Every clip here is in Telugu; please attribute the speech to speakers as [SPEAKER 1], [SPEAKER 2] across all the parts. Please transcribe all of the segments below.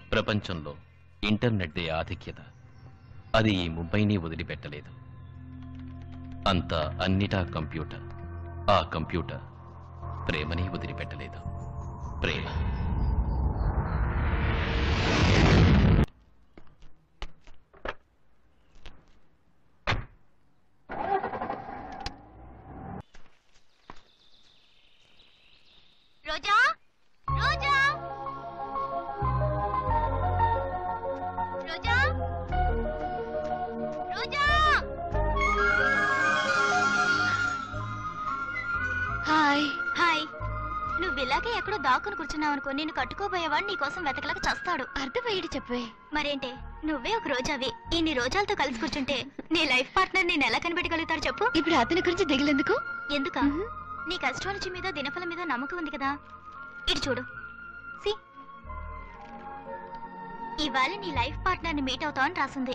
[SPEAKER 1] ప్రపంచంలో ఇంటర్నెట్దే ఆధిక్యత అది ఈ ముంబైని వదిలిపెట్టలేదు అంతా అన్నిటా కంప్యూటర్ ఆ కంప్యూటర్ ప్రేమని వదిలిపెట్టలేదు ప్రేమ
[SPEAKER 2] రోజా రోజా రోజా రోజా
[SPEAKER 3] హాయ్
[SPEAKER 2] హాయ్ నువ్వు ఇలాగే ఎక్కడో దాక్కుని కూర్చున్నావు అనుకో నేను కట్టుకోబోయేవాడు నీ కోసం వెతకలేక చస్తాడు
[SPEAKER 3] అర్థమయ్యేది చెప్పే
[SPEAKER 2] మరేంటే నువ్వే ఒక రోజావి ఇన్ని రోజాలతో కలిసి కూర్చుంటే నీ లైఫ్ పార్ట్నర్ నేను ఎలా కనిపెట్టగలుగుతాడు చెప్పు
[SPEAKER 3] ఇప్పుడు అతని గురించి దిగులేందుకు
[SPEAKER 2] ఎందుక నీకు అస్ట్రాలజీ మీద దినఫలం మీద నమ్మకం ఉంది కదా ఇటు చూడు సి ఇవాళ నీ లైఫ్ పార్ట్నర్ ని మీట్ అవుతావు అని రాసింది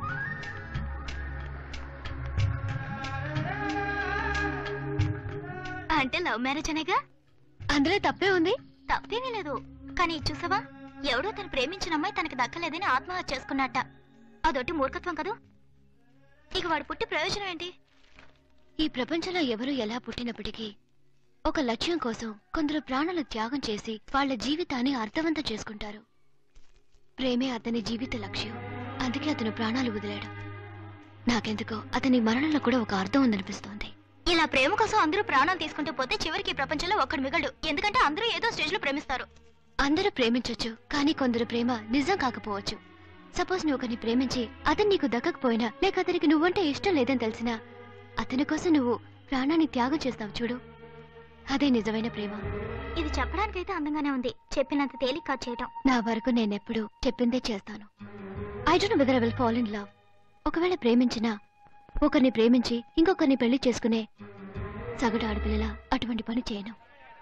[SPEAKER 2] అంటే లవ్ మ్యారేజ్ అనేగా
[SPEAKER 3] అందులో తప్పే ఉంది
[SPEAKER 2] తప్పేమీ లేదు కానీ ఇది చూసావా ఎవడో తను ప్రేమించిన అమ్మాయి తనకి దక్కలేదని ఆత్మహత్య చేసుకున్నట్ట అదొట్టి మూర్ఖత్వం కదూ ఇక వాడు పుట్టి ప్రయోజనం ఏంటి
[SPEAKER 3] ఈ ప్రపంచంలో ఎవరు ఎలా పుట్టినప్పటికీ ఒక లక్ష్యం కోసం కొందరు ప్రాణాలు త్యాగం చేసి వాళ్ళ జీవితాన్ని అర్థవంతం చేసుకుంటారు ప్రేమే అతని జీవిత లక్ష్యం అందుకే అతను ప్రాణాలు వదిలాడు నాకెందుకో అతని మరణంలో కూడా ఒక అర్థం ఉందనిపిస్తోంది
[SPEAKER 2] ఇలా ప్రేమ కోసం అందరూ ప్రాణాలు తీసుకుంటూ పోతే చివరికి ఈ ప్రపంచంలో ఒక్కడు మిగలడు ఎందుకంటే అందరూ ఏదో స్టేజ్ లో ప్రేమిస్తారు
[SPEAKER 3] అందరూ ప్రేమించొచ్చు కానీ కొందరు ప్రేమ నిజం కాకపోవచ్చు సపోజ్ నువ్వు ఒకరిని ప్రేమించి అతను నీకు దక్కకపోయినా లేక అతనికి నువ్వంటే ఇష్టం లేదని తెలిసినా అతని కోసం నువ్వు ప్రాణాన్ని త్యాగం చేస్తావు చూడు అదే నిజమైన ప్రేమ
[SPEAKER 2] ఇది చెప్పడానికైతే అందంగానే ఉంది చెప్పినంత తేలిక కాదు చేయటం
[SPEAKER 3] నా వరకు నేనెప్పుడు చెప్పిందే చేస్తాను I don't whether I will fall in love ఒకవేళ ప్రేమించినా ఒకరిని ప్రేమించి ఇంకొకరిని పెళ్లి చేసుకునే సగటు ఆడపిల్లల అటువంటి పని చేయను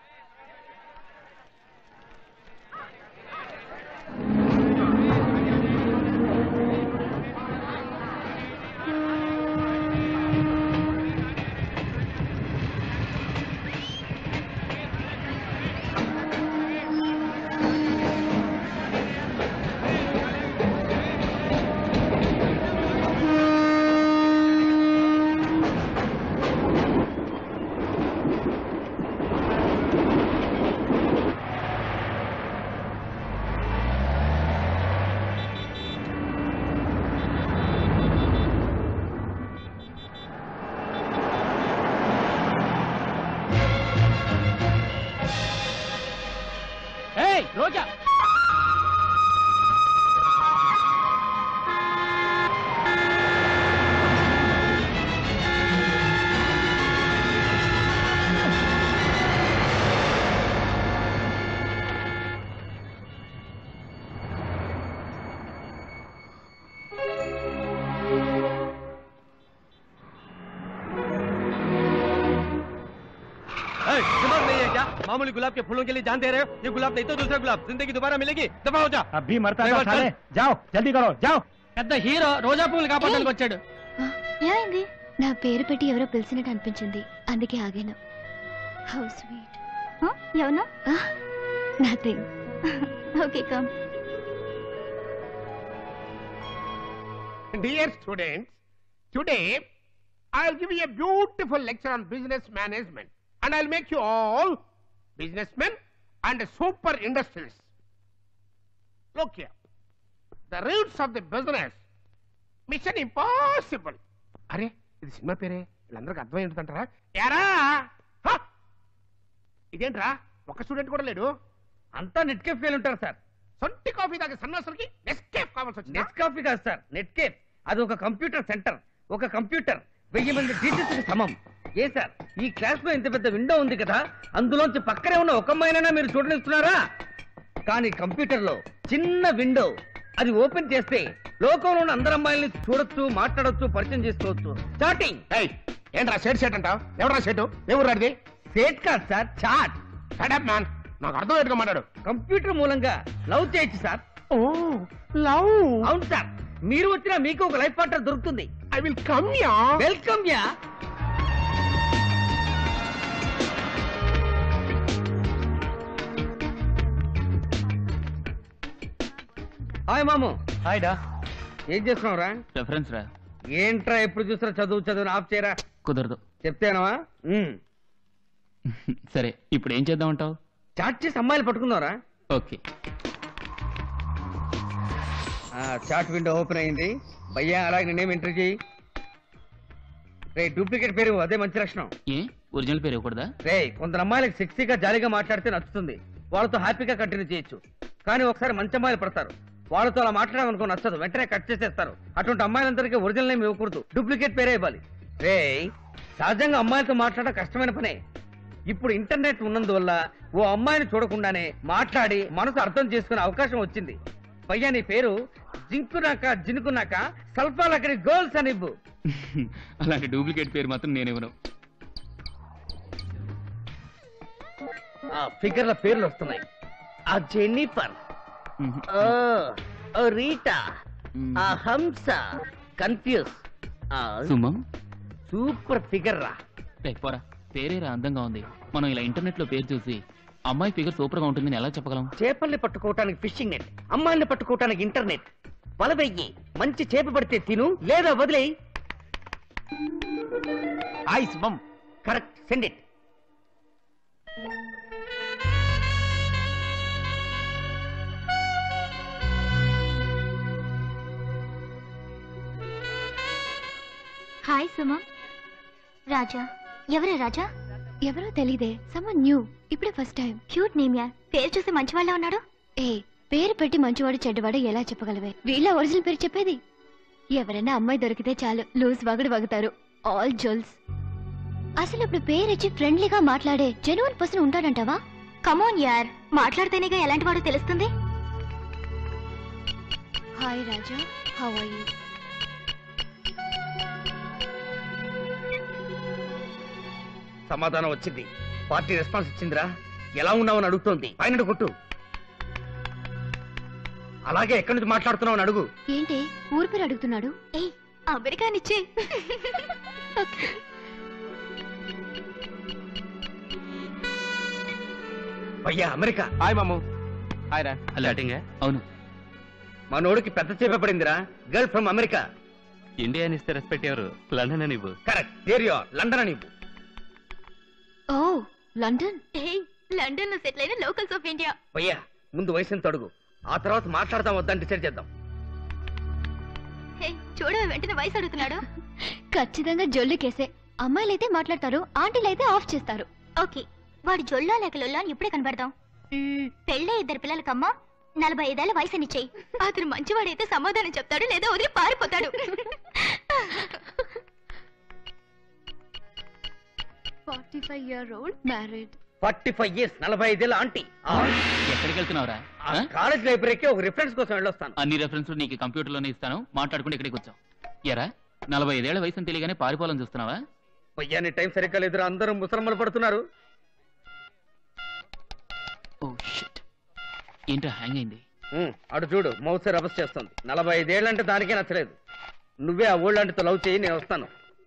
[SPEAKER 4] ఏయ్ రోజా
[SPEAKER 5] ए, दिमाग नहीं है क्या मामूली गुलाब के फूलों के लिए जान दे रहे हो ये गुलाब नहीं तो दूसरा गुलाब जिंदगी दोबारा मिलेगी दफा हो जा
[SPEAKER 4] అబ్బి మరతా
[SPEAKER 5] డ్రైవర్,
[SPEAKER 4] సాలే జాओ జల్దీ కరో జాओ పెద్ద హీరో రోజా పువ్వులు కాపాడడానికి వచ్చాడు
[SPEAKER 3] ఆ,
[SPEAKER 2] ఏమైంది
[SPEAKER 3] నా పేరు పెట్టి ఎవరో పిలిచినట్టు అనిపించింది అందుకే ఆగాను హౌ స్వీట్
[SPEAKER 2] ఎవరు
[SPEAKER 3] nothing
[SPEAKER 2] okay come
[SPEAKER 6] Dear students, today I'll give you a beautiful lecture on business management and I'll make you all businessmen and super industrialists. Look here. The roots of the business. Mission impossible. అరే ఇది సినిమా పేరే వీళ్ళందరికీ అర్థం ఏంటంటారా ఎరా హ! ఇదేంట్రా ఒక్క స్టూడెంట్ కూడా లేడు
[SPEAKER 5] అంతా నెట్ కేఫ్ ఫెయిల్ ఉంటారు సార్
[SPEAKER 6] సొంటి కాఫీ తాగే సన్నాసులకి నెస్కేఫ్ కావాల్సి వచ్చింది
[SPEAKER 5] నెట్ కాఫీ కాదు సార్ నెట్ కేఫ్ అది ఒక కంప్యూటర్ సెంటర్ ఒక కంప్యూటర్ వెయ్యి మంది టీచర్స్ సమం ఏ సార్ ఈ క్లాస్ లో ఇంత పెద్ద విండో ఉంది కదా అందులోంచి పక్కనే ఉన్న ఒక అమ్మాయినైనా మీరు చూడనిస్తున్నారా కానీ కంప్యూటర్ లో చిన్న విండో అది ఓపెన్ చేస్తే లోకంలో ఉన్న అందరు అమ్మాయిల్ని చూడొచ్చు మాట్లాడొచ్చు పరిచయం చేసుకోవచ్చు స్టార్టింగ్
[SPEAKER 6] ఏయ్, ఏంట్రా షేట్ షేట్ అంటావు ఎవరా షేటు ఏ ఊరాడిది
[SPEAKER 5] సేట్ కాదు సార్ చాట్
[SPEAKER 6] షడప్ మ్యాన్ నాకు అర్థం మాట్లాడు
[SPEAKER 5] కంప్యూటర్ మూలంగా లవ్ చేయొచ్చు సార్
[SPEAKER 6] ఓ లవ్
[SPEAKER 5] అవును సార్ మీరు వచ్చినా మీకు ఒక లైఫ్ పార్ట్నర్ దొరుకుతుంది
[SPEAKER 6] I will come ya
[SPEAKER 5] welcome ya hi మాము
[SPEAKER 4] హాయ్ డా
[SPEAKER 5] ఏం చేస్తున్నావురా
[SPEAKER 7] రెఫరెన్స్ రా
[SPEAKER 5] ఏంట్రా ఎప్పుడు చూసినా చదువు చదువు ఆఫ్ చేయరా
[SPEAKER 7] కుదరదు
[SPEAKER 5] చెప్తేనవా
[SPEAKER 7] సరే ఇప్పుడు ఏం చేద్దాం అంటావు
[SPEAKER 5] చాట్ చేసి అమ్మాయిలు పట్టుకున్నారా
[SPEAKER 7] ఓకే
[SPEAKER 5] చాట్ విండో ఓపెన్ అయింది భయ్యా అలాగే నేనేం ఎంటర్ చేయి రే డూప్లికేట్ పేరు అదే మంచి లక్షణం
[SPEAKER 7] ఏ ఒరిజినల్ పేరు ఇవ్వకూడదా
[SPEAKER 5] రే కొందరు అమ్మాయిలకు సెక్సీగా జాలీగా మాట్లాడితే నచ్చుతుంది వాళ్ళతో హ్యాపీగా కంటిన్యూ చేయొచ్చు కానీ ఒకసారి మంచి అమ్మాయిలు పడతారు వాళ్ళతో అలా మాట్లాడాలనుకో నచ్చదు వెంటనే కట్ చేసేస్తారు అటువంటి అమ్మాయిలందరికీ ఒరిజినల్ నేమ్ ఇవ్వకూడదు డూప్లికేట్ పేరే ఇవ్వాలి రే సహజంగా అమ్మాయిలతో మాట్లాడడం కష్టమైన పనే ఇప్పుడు ఇంటర్నెట్ ఉన్నందువల్ల ఓ అమ్మాయిని చూడకుండానే మాట్లాడి మనసు అర్థం చేసుకునే అవకాశం వచ్చింది పయ్యా నీ పేరు జింకునాక జినుకున్నాక సల్ఫాలక్కడి గర్ల్స్ అని ఇవ్వు
[SPEAKER 7] అలాంటి డూప్లికేట్ పేరు మాత్రం నేను ఇవ్వను
[SPEAKER 5] ఆ ఫిగర్ల పేర్లు వస్తున్నాయి ఆ జెన్నిఫర్ ఓ ఓ రీటా ఆ హంస కన్ఫ్యూజ్ ఆ
[SPEAKER 7] సుమం
[SPEAKER 5] సూపర్ ఫిగర్ రా
[SPEAKER 7] రే, పోరా పేరేరా అందంగా ఉంది మనం ఇలా ఇంటర్నెట్ లో పేరు చూసి అమ్మాయి ఫిగర్ సూపర్ గా ఉంటుందని ఎలా చెప్పగలం
[SPEAKER 5] చేపల్ని పట్టుకోవటానికి ఫిషింగ్ నెట్ అమ్మాయిల్ని పట్టుకోవటానికి ఇంటర్నెట్ వల వెయ్యి మంచి చేప పడితే తిను లేదా వదిలేయి
[SPEAKER 4] hi Shubham
[SPEAKER 5] correct send it
[SPEAKER 2] hi Suma Raja ఎవరే రాజా
[SPEAKER 3] ఎవరో తెలీదే సమ్మన్ న్యూ ఇప్పుడే ఫస్ట్ టైం
[SPEAKER 2] క్యూట్ నేమ్ యార్ పేరు చూసి మంచివాళ్ళ ఉన్నాడు
[SPEAKER 3] ఏ పేరు పెట్టి మంచివాడు చెడ్డవాడు ఎలా చెప్పగలవే వీళ్ళ ఒరిజినల్ పేరు చెప్పేది ఎవరైనా అమ్మాయి దొరికితే చాలు లూజ్ వగడు వగుతారు ఆల్ జోల్స్ అసలు ఇప్పుడు పేరిచ్చి ఫ్రెండ్లీగా మాట్లాడే జెన్యున్ పర్సన్ ఉంటాడంటావా
[SPEAKER 2] కమోన్ యార్ మాట్లాడితేనేగా ఎలాంటి వాడో తెలుస్తుంది
[SPEAKER 3] hi Raja how are you
[SPEAKER 5] సమాధానం వచ్చింది పార్టీ రెస్పాన్స్ ఇచ్చిందిరా ఎలా ఉన్నావని అడుగుతోంది పైన కొట్టు అలాగే ఎక్కడి నుంచి మాట్లాడుతున్నావు అని అడుగు
[SPEAKER 3] ఏంటి ఊరు పేరు అడుగుతున్నాడు
[SPEAKER 2] ఏయ్ అమెరికానిచ్చే
[SPEAKER 5] అయ్యా అమెరికా
[SPEAKER 4] హాయ్ మాము హాయ్ రా
[SPEAKER 7] హలో అవును
[SPEAKER 5] మనోడికి పెద్ద చేప పడిందిరా గర్ల్ ఫ్రమ్ అమెరికా
[SPEAKER 1] ఇండియా అని ఇస్తే రెస్పెక్ట్ ఎవరు లండన్ అని ఇవ్వు
[SPEAKER 5] కరెక్ట్ ఏరియా లండన్ అని ఇవ్వు.
[SPEAKER 3] ఓ లండన్
[SPEAKER 2] ఏయ్ లండన్ లో సెటిల్ అయిన లోకల్స్ ఆఫ్ ఇండియా
[SPEAKER 5] అయ్యా ముందు వయసుని తడుగు ఆ తర్వాత మాట్లాడదాం వద్దని డిసైడ్ చేద్దాం
[SPEAKER 2] హే చూడవే వెంటనే వయసు అడుగుతున్నాడు
[SPEAKER 3] ఖచ్చితంగా జొల్లు కేసే అమ్మాయిలైతే మాట్లాడతారు ఆంటీలైతే ఆఫ్ చేస్తారు
[SPEAKER 2] ఓకే వాడి జొల్లా లేక లొల్లా అని ఇప్పుడే కనబడదాం పెళ్ళే ఇద్దరు పిల్లలకమ్మా నలభై ఐదేళ్ల వయసునిచ్చేయి అతను మంచివాడైతే సమాధానం చెప్తాడు లేదా వదిలి పారిపోతాడు
[SPEAKER 3] forty five year old married
[SPEAKER 5] forty five years నలభై ఐదేళ్ళ ఆంటీ
[SPEAKER 7] ఎక్కడికి వెళ్తున్నావురా ఆ?
[SPEAKER 5] కాలేజ్ లైబ్రరీకి ఒక రిఫరెన్స్ కోసం వెళ్ళొస్తాను
[SPEAKER 7] అన్ని రెఫరెన్స్ నీకు కంప్యూటర్ లోనే ఇస్తాను మాట్లాడుకుంటే ఇక్కడికి వచ్చాం ఎరా నలభై ఐదేళ్ల వయసు తెలియగానే పారిపోవాలని చూస్తున్నావా
[SPEAKER 5] అయ్యా నీ టైం సరిగ్గా లేదురా అందరూ ముసలమ్మలు పడుతున్నారు
[SPEAKER 7] ఓ షిట్ ఏంట్రా హ్యాంగ్ అయింది
[SPEAKER 5] ఉమ్, అటు చూడు మౌస్ రబస్ చేస్తుంది నలభై ఐదేళ్ళంటే దానికే నచ్చలేదు నువ్వే ఆ ఊళ్ళంటితో లవ్ చేయి నేను వస్తాను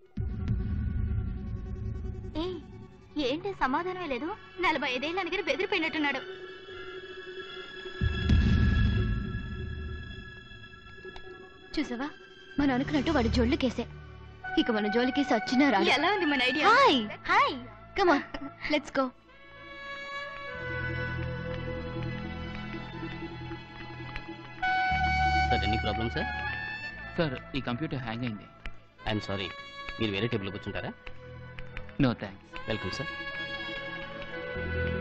[SPEAKER 2] ఏయ్ ఏంటి సమాధానమే లేదు నలభై ఐదేళ్ళ దగ్గర బెదిరిపోయినట్టున్నాడు
[SPEAKER 3] చూసావా మనం అనుకున్నట్టు వాడు జొల్లు కేసే ఇక మన జోలికేసి వచ్చినా రాడు
[SPEAKER 2] ఎలా ఉంది మన idea
[SPEAKER 3] hi
[SPEAKER 2] hi
[SPEAKER 3] come on let's go
[SPEAKER 8] sir ఎన్ని ప్రాబ్లమ్ సార్
[SPEAKER 7] సార్ ఈ కంప్యూటర్ హ్యాంగ్ అయింది
[SPEAKER 8] ఐఎమ్ సారీ మీరు వేరే టేబుల్ కూర్చుంటారా
[SPEAKER 7] నో థ్యాంక్స్
[SPEAKER 8] వెల్కమ్ సార్